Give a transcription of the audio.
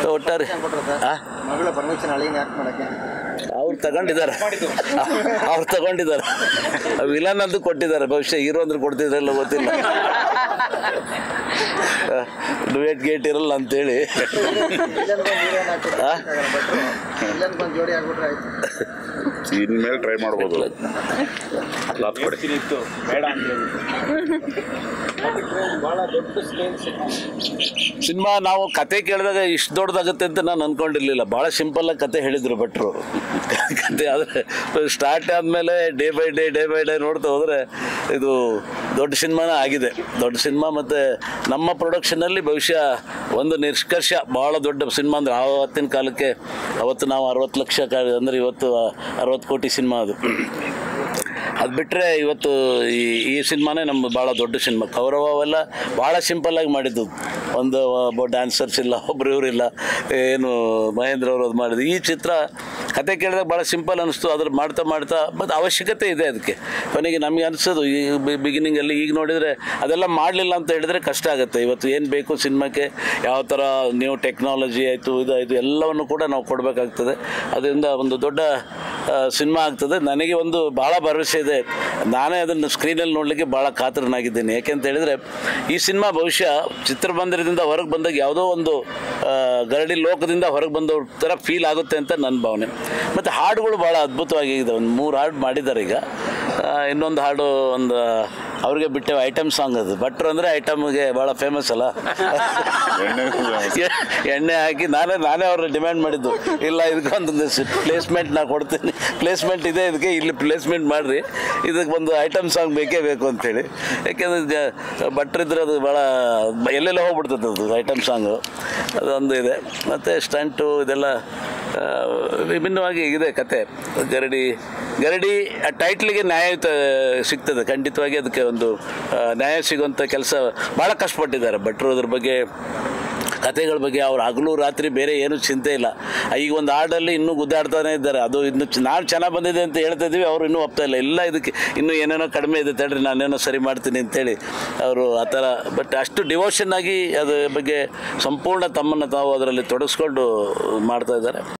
ಒಟ್ಟಾರೆ ಆ? ಮಗಳ ಪರ್ಮಿಷನ್ ಅಳಿನ ಯಾಕೆ ಮಾಡಕ್ಕೆ ಅವ್ರು ತಗೊಂಡಿದ್ದಾರೆ ಅವ್ರು ತಗೊಂಡಿದ್ದಾರೆ ವಿಲನ್ ಅಂತೂ ಕೊಟ್ಟಿದ್ದಾರೆ ಭವಿಷ್ಯ ಹೀರೋ ಅಂದ್ರೆ ಕೊಡ್ತಿದ್ರಲ್ಲ ಗೊತ್ತಿಲ್ಲ ಡುಯೆಟ್ ಗೇಟ್ ಇರಲ್ಲ ಅಂತೇಳಿ ಆ? ಇಲ್ಲೊಂದು ಜೋಡಿ ಆಗ್ಬಿಟ್ರೆ ಆಯ್ತು ಇನ್ಮೇಲೆ ಟ್ರೈ ಮಾಡ್ಬೋದು ಬಹಳ ದೊಡ್ಡ ಸ್ಕ್ರೀನ್ ಸಿನಿಮಾ ನಾವು ಕತೆ ಕೇಳಿದಾಗ ಇಷ್ಟು ದೊಡ್ಡದಾಗುತ್ತೆ ಅಂತ ನಾನು ಅನ್ಕೊಂಡಿರ್ಲಿಲ್ಲ ಭಾಳ ಸಿಂಪಲ್ಲಾಗಿ ಕತೆ ಹೇಳಿದ್ರು ಭಟ್ರು ಕತೆ ಆದರೆ ಸ್ಟಾರ್ಟ್ ಆದಮೇಲೆ day by day day by day ನೋಡ್ತಾ ಹೋದರೆ ಇದು ದೊಡ್ಡ ಸಿನಿಮಾನೇ ಆಗಿದೆ ದೊಡ್ಡ ಸಿನಿಮಾ ಮತ್ತು ನಮ್ಮ ಪ್ರೊಡಕ್ಷನಲ್ಲಿ ಬಹುಶಃ ಒಂದು ನಿಷ್ಕರ್ಷ ಭಾಳ ದೊಡ್ಡ ಸಿನಿಮಾ ಅಂದರೆ ಆವತ್ತಿನ ಕಾಲಕ್ಕೆ ಅವತ್ತು ನಾವು ಅರವತ್ತು ಲಕ್ಷ ಕ ಅಂದರೆ ಇವತ್ತು ಅರವತ್ತು ಕೋಟಿ ಸಿನಿಮಾ ಅದು ಅದು ಬಿಟ್ಟರೆ ಇವತ್ತು ಈ ಈ ಸಿನಿಮಾನೇ ನಮ್ಮ ಭಾಳ ದೊಡ್ಡ ಸಿನಿಮಾ ಕೌರವ ಅವೆಲ್ಲ ಭಾಳ ಸಿಂಪಲ್ಲಾಗಿ ಮಾಡಿದ್ದು ಒಂದು ಒಬ್ಬ ಡ್ಯಾನ್ಸರ್ಸ್ ಇಲ್ಲ ಒಬ್ರು ಇವರಿಲ್ಲ ಏನು ಮಹೇಂದ್ರ ಅವರು ಅದು ಮಾಡಿದ್ದು ಈ ಚಿತ್ರ ಕತೆ ಕೇಳಿದಾಗ ಭಾಳ ಸಿಂಪಲ್ ಅನಿಸ್ತು ಅದ್ರ ಮಾಡ್ತಾ ಮಾಡ್ತಾ ಮತ್ತು ಅವಶ್ಯಕತೆ ಇದೆ ಅದಕ್ಕೆ ಕೊನೆಗೆ ನಮಗೆ ಅನಿಸೋದು ಈ ಬಿಗಿನಿಂಗಲ್ಲಿ ಈಗ ನೋಡಿದರೆ ಅದೆಲ್ಲ ಮಾಡಲಿಲ್ಲ ಅಂತ ಹೇಳಿದರೆ ಕಷ್ಟ ಆಗುತ್ತೆ ಇವತ್ತು ಏನು ಬೇಕು ಸಿನಿಮಾಕ್ಕೆ ಯಾವ ಥರ ನ್ಯೂ ಟೆಕ್ನಾಲಜಿ ಆಯಿತು ಇದು ಆಯಿತು ಎಲ್ಲವನ್ನು ಕೂಡ ನಾವು ಕೊಡಬೇಕಾಗ್ತದೆ ಅದರಿಂದ ಒಂದು ದೊಡ್ಡ ಸಿನಿಮಾ ಆಗ್ತದೆ ನನಗೆ ಒಂದು ಭಾಳ ಭರವಸೆ ಇದೆ ನಾನೇ ಅದನ್ನು ಸ್ಕ್ರೀನಲ್ಲಿ ನೋಡಲಿಕ್ಕೆ ಭಾಳ ಕಾತರನಾಗಿದ್ದೇನೆ ಯಾಕೆಂತ ಹೇಳಿದರೆ ಈ ಸಿನಿಮಾ ಬಹುಶಃ ಚಿತ್ರಮಂದಿರದಿಂದ ಹೊರಗೆ ಬಂದಾಗ ಯಾವುದೋ ಒಂದು ಆ, ಗರಡಿ ಲೋಕದಿಂದ ಹೊರಗೆ ಬಂದವ್ರ ಥರ ಫೀಲ್ ಆಗುತ್ತೆ ಅಂತ ನನ್ನ ಭಾವನೆ ಮತ್ತು ಹಾಡುಗಳು ಭಾಳ ಅದ್ಭುತವಾಗಿದೆ ಒಂದು ಮೂರು ಹಾಡು ಮಾಡಿದ್ದಾರೆ ಈಗ ಆ, ಇನ್ನೊಂದು ಹಾಡು ಒಂದು ಅವ್ರಿಗೆ ಬಿಟ್ಟೆ ಐಟಮ್ ಸಾಂಗ್ ಅದು ಭಟ್ರು ಅಂದರೆ ಐಟಮ್ಗೆ ಭಾಳ ಫೇಮಸ್ ಅಲ್ಲ ಎಣ್ಣೆ ಎ- ಎಣ್ಣೆ ಹಾಕಿ ನಾನೇ ನಾನೇ ಅವ್ರ ಡಿಮ್ಯಾಂಡ್ ಮಾಡಿದ್ದು ಇಲ್ಲ ಇದಕ್ಕೊಂದು ಪ್ಲೇಸ್ಮೆಂಟ್ ನಾ ಕೊಡ್ತೀನಿ ಪ್ಲೇಸ್ಮೆಂಟ್ ಇದೆ ಇದಕ್ಕೆ ಇಲ್ಲಿ ಪ್ಲೇಸ್ಮೆಂಟ್ ಮಾಡಿರಿ ಇದಕ್ಕೆ ಒಂದು ಐಟಮ್ ಸಾಂಗ್ ಬೇಕೇ ಬೇಕು ಅಂತೇಳಿ ಯಾಕೆಂದರೆ ಭಟ್ರಿದ್ರೆ ಅದು ಭಾಳ ಎಲ್ಲೆಲ್ಲ ಹೋಗ್ಬಿಡ್ತದೆ ಅದು ಐಟಮ್ ಸಾಂಗು ಅದೊಂದು ಇದೆ ಮತ್ತು ಸ್ಟಂಟು ಇದೆಲ್ಲ ಆ, ವಿಭಿನ್ನವಾಗಿ ಇದೆ ಕತೆ ಗರಡಿ ಗರಡಿ ಆ ಟೈಟ್ಲಿಗೆ ನ್ಯಾಯಯುತ ಸಿಗ್ತದೆ ಖಂಡಿತವಾಗಿ ಅದಕ್ಕೆ ಒಂದು ಆ, ನ್ಯಾಯ ಸಿಗುವಂಥ ಕೆಲಸ ಭಾಳ ಕಷ್ಟಪಟ್ಟಿದ್ದಾರೆ ಭಟ್ರು ಅದ್ರ ಬಗ್ಗೆ ಕತೆಗಳ ಬಗ್ಗೆ ಅವ್ರು ಹಗಲು ರಾತ್ರಿ ಬೇರೆ ಏನೂ ಚಿಂತೆ ಇಲ್ಲ ಈಗ ಒಂದು ಹಾಡಲ್ಲಿ ಇನ್ನೂ ಗುದ್ದಾಡ್ತಾನೆ ಇದ್ದಾರೆ ಅದು ಇನ್ನು ಚ- ನಾನು ಚೆನ್ನಾಗಿ ಬಂದಿದೆ ಅಂತ ಹೇಳ್ತಾ ಇದ್ದೀವಿ ಅವರು ಇನ್ನೂ ಒಪ್ತಾ ಇಲ್ಲ ಇಲ್ಲ ಇದಕ್ಕೆ ಇನ್ನೂ ಏನೇನೋ ಕಡಿಮೆ ಇದೆ ತಡ್ರಿ ನಾನೇನೋ ಸರಿ ಮಾಡ್ತೀನಿ ಅಂತೇಳಿ ಅವರು ಆ ಥರ ಬಟ್ ಅಷ್ಟು ಡಿವೋಷನ್ ಆಗಿ ಅದ್ರ ಬಗ್ಗೆ ಸಂಪೂರ್ಣ ತಮ್ಮನ್ನು ತಾವು ಅದರಲ್ಲಿ ತೊಡಗಿಸ್ಕೊಂಡು ಮಾಡ್ತಾ ಇದ್ದಾರೆ